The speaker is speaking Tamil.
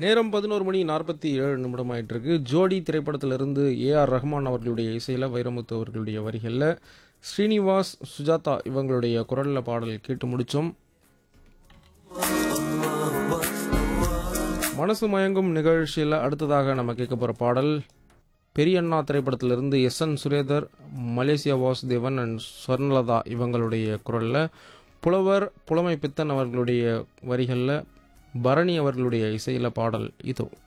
நேரம் பதினோரு மணி நாற்பத்தி ஏழு நிமிடம் ஆயிட்டு இருக்கு ஜோடி திரைப்படத்திலிருந்து ஏஆர் ரஹ்மான் அவர்களுடைய இசையில் வைரமுத்து அவர்களுடைய வரிகளில் ஸ்ரீனிவாஸ் சுஜாதா இவங்களுடைய குரலில் பாடல் கேட்டு முடித்தோம் மனசு மயங்கும் நிகழ்ச்சியில் அடுத்ததாக நம்ம கேட்க போகிற பாடல் பெரியண்ணா திரைப்படத்திலிருந்து S N Surendar Malaysia Vasudevan and Swarnalatha இவங்களுடைய குரலில் புலவர் புலமை பித்தன் அவர்களுடைய வரிகளில் பரணி அவர்களுடைய இசையில் பாடல் இதோ